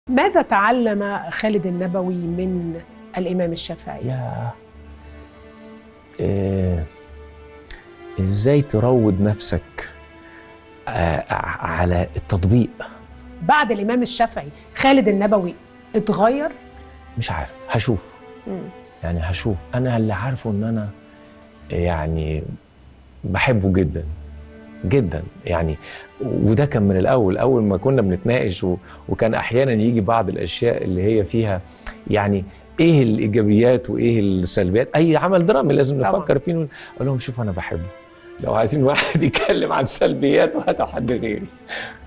ماذا تعلم خالد النبوي من الإمام الشافعي؟ يا إيه ازاي تروض نفسك آه على التطبيق بعد الإمام الشافعي خالد النبوي اتغير؟ مش عارف هشوف مم. يعني هشوف انا اللي عارفه ان انا يعني بحبه جدا جدا يعني وده كان من الاول اول ما كنا بنتناقش و... وكان احيانا يجي بعض الاشياء اللي هي فيها يعني ايه الايجابيات وايه السلبيات اي عمل درامي لازم طبعاً. نفكر فيه ونقول- اقول لهم شوف انا بحبه لو عايزين واحد يتكلم عن سلبيات وهاتوا حد غيري